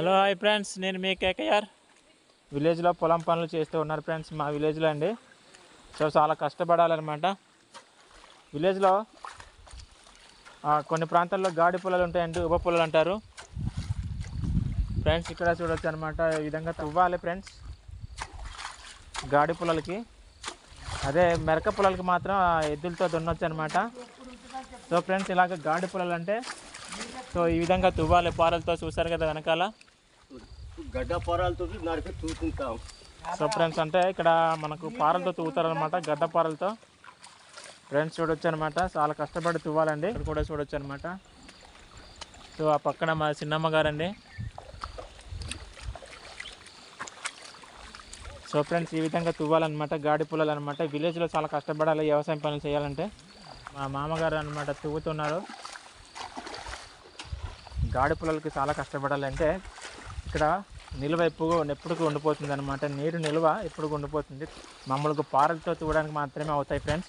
Hello hi friends నేను మీ KKR విలేజ్లో పొలం పనులు చేస్తూ ఉన్నారు ఫ్రెండ్స్ మా విలేజ్లో అండి సో చాలా కష్టపడాలన్నమాట విలేజ్లో ఆ, కొన్ని ప్రాంతాల్లో గాడి పొలాలు ఉంటాయండి ఉప పొలాలు అంటారు ఫ్రెండ్స్ ఇక్కడ చూడొచ్చు అనమాట ఈ విధంగా తువ్వాలి ఫ్రెండ్స్ గాడి పొలాలకి అదే మెరక పొలాలకి మాత్రం ఆ ఎద్దులతో దున్నొచ్చు అనమాట సో ఫ్రెండ్స్ ఇలాగ గాడి పొలాలు అంటే సో ఈ విధంగా తువ్వాలి పారలతో చూసారు కదా వెనకాల గడ్డ పొరాలతో నడిపి చూసుకుంటాం సో ఫ్రెండ్స్ అంటే ఇక్కడ మనకు పారలతో తవ్వుతారనమాట గడ్డ పారలతో ఫ్రెండ్స్ చూడొచ్చు అనమాట చాలా కష్టపడి తువ్వాలండి ఇక్కడ కూడా చూడొచ్చు అనమాట సో ఆ పక్కన మా చిన్నమ్మ గారండి సో ఫ్రెండ్స్ ఈ విధంగా తువ్వాలన్నమాట గాడి పుల్లలు అనమాట విలేజ్లో చాలా కష్టపడాలి వ్యవసాయం పనులు చేయాలంటే మా మామగారు అనమాట తువ్వుతున్నారు గాడి పుల్లలకి చాలా కష్టపడాలంటే ఇక్కడ నిల్వ ఎప్పుడు ఎప్పుడు ఉండిపోతుంది అనమాట నీరు నిల్వ ఎప్పుడు ఉండిపోతుంది మామూలుగా పారలతో తువ్వడానికి మాత్రమే అవుతాయి ఫ్రెండ్స్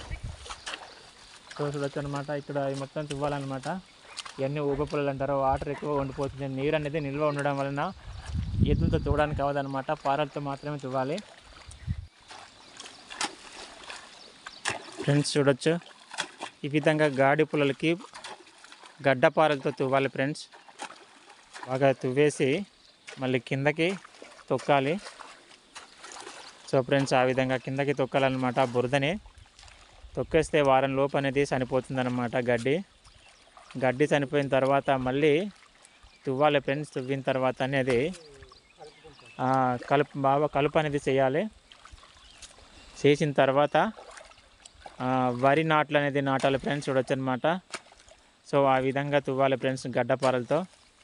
సో చూడొచ్చు అనమాట ఇక్కడ ఈ మొత్తం తువ్వాలన్నమాట ఇవన్నీ ఊగ పుల్లలు అంటారు వాటర్ ఎక్కువ ఉండిపోతుంది నీరు అనేది నిల్వ ఉండడం వలన ఈతలతో తువ్వడానికి అవ్వదన్నమాట పారలతో మాత్రమే తువ్వాలి ఫ్రెండ్స్ చూడొచ్చు ఈ విధంగా గాడి పుల్లలకి గడ్డ పారలతో తువ్వాలి ఫ్రెండ్స్ బాగా తువ్వేసి మళ్ళీ కిందకి తొక్కాలి సో ఫ్రెండ్స్ ఆ విధంగా కిందకి తొక్కాలన్నమాట ఆ బురదని తొక్కేస్తే వారం లోపు అనేది చనిపోతుందన్నమాట గడ్డి గడ్డి చనిపోయిన తర్వాత మళ్ళీ తువ్వాలి ఫ్రెండ్స్ తువ్విన తర్వాత అనేది ఆ, కలుపు బాగా కలుపు అనేది చేయాలి చేసిన తర్వాత ఆ, వరి నాట్లు అనేది నాటాలి ఫ్రెండ్స్ చూడొచ్చు అనమాట సో ఆ విధంగా తువ్వాలి ఫ్రెండ్స్ గడ్డపారలతో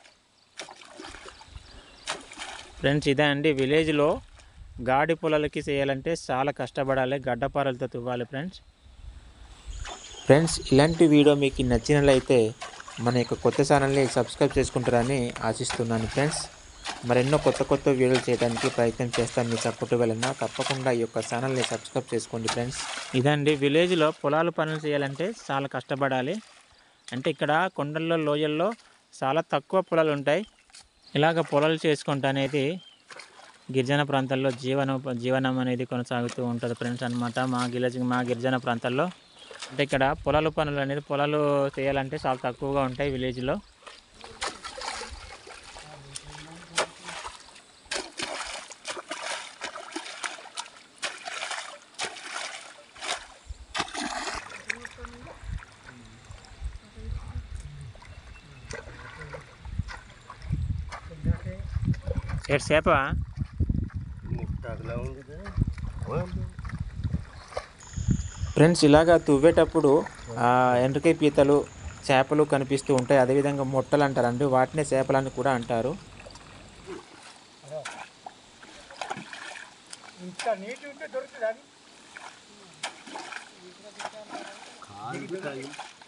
ఫ్రెండ్స్ ఇదే అండి విలేజ్లో గాడి పొలాలకి చేయాలంటే చాలా కష్టపడాలి గడ్డపారలతో తువ్వాలి ఫ్రెండ్స్ ఫ్రెండ్స్ ఇలాంటి వీడియో మీకు నచ్చినట్లయితే మన యొక్క కొత్త ఛానల్ని సబ్స్క్రైబ్ చేసుకుంటారని ఆశిస్తున్నాను ఫ్రెండ్స్ మరెన్నో కొత్త కొత్త వీడియోలు చేయడానికి ప్రయత్నం చేస్తాను మీ సపోర్ట్ వలన తప్పకుండా ఈ యొక్క ఛానల్ని సబ్స్క్రైబ్ చేసుకోండి ఫ్రెండ్స్ ఇదండి విలేజ్లో పొలాలు పనులు చేయాలంటే చాలా కష్టపడాలి అంటే ఇక్కడ కొండల్లో లోయల్లో చాలా తక్కువ పొలాలు ఉంటాయి ఇలాగ పొలాలు చేసుకుంటా అనేది గిరిజన ప్రాంతాల్లో జీవనం జీవనం అనేది కొనసాగుతూ ఉంటుంది ఫ్రెండ్స్ అనమాట మా విలేజ్ మా గిరిజన ప్రాంతాల్లో అంటే ఇక్కడ పొలాలు పనులు అనేది పొలాలు చేయాలంటే చాలా తక్కువగా ఉంటాయి విలేజ్లో ఏడు సేప ముట్టగలా ఉంది కదా. ఫ్రెండ్స్ ఇలాగా తువ్వేటప్పుడు ఆ, ఎండ్రకాయ పీతలు చేపలు కనిపిస్తూ ఉంటాయి అదేవిధంగా మొట్టలు అంటారండి వాటినే చేపలని కూడా అంటారు కాలుతాయి.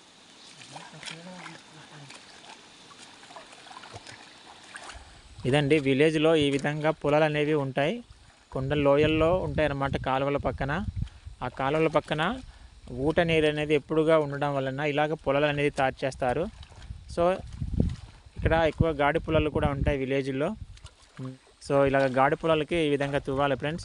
ఇదండి విలేజ్లో ఈ విధంగా పొలాలు అనేవి ఉంటాయి కొండ లోయల్లో ఉంటాయి అన్నమాట కాలువల పక్కన ఆ కాలువల పక్కన ఊట నీరు అనేది ఎప్పుడుగా ఉండడం వలన ఇలాగ పొలాలు అనేది తయారు చేస్తారు సో ఇక్కడ ఎక్కువ గాడి పొలాలు కూడా ఉంటాయి విలేజ్లో సో ఇలాగ గాడి పొలాలకి ఈ విధంగా తువ్వాలి ఫ్రెండ్స్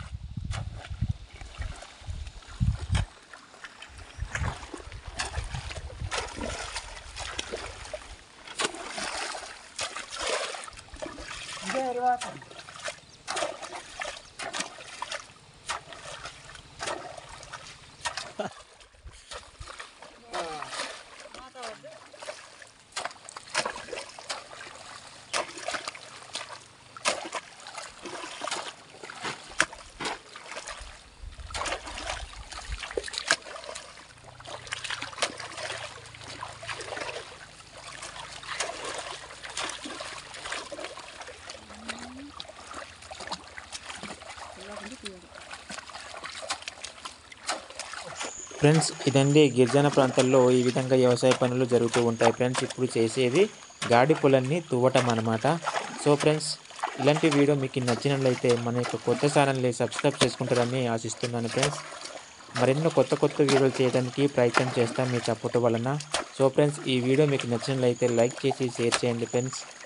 ఫ్రెండ్స్ ఇదండి గిరిజన ప్రాంతాల్లో ఈ విధంగా వ్యవసాయ పనులు జరుగుతూ ఉంటాయి ఫ్రెండ్స్ ఇప్పుడు చేసేది గాడి పొలాన్ని తువ్వటం అనమాట సో ఫ్రెండ్స్ ఇలాంటి వీడియో మీకు నచ్చినట్లయితే మన యొక్క కొత్త ఛానల్ని సబ్స్క్రైబ్ చేసుకుంటారని ఆశిస్తున్నాను ఫ్రెండ్స్ మరెన్నో కొత్త కొత్త వీడియోలు చేయడానికి ప్రయత్నం చేస్తాం మీ సపోర్ట్ వలన సో ఫ్రెండ్స్ ఈ వీడియో మీకు నచ్చినట్లయితే లైక్ చేసి షేర్ చేయండి ఫ్రెండ్స్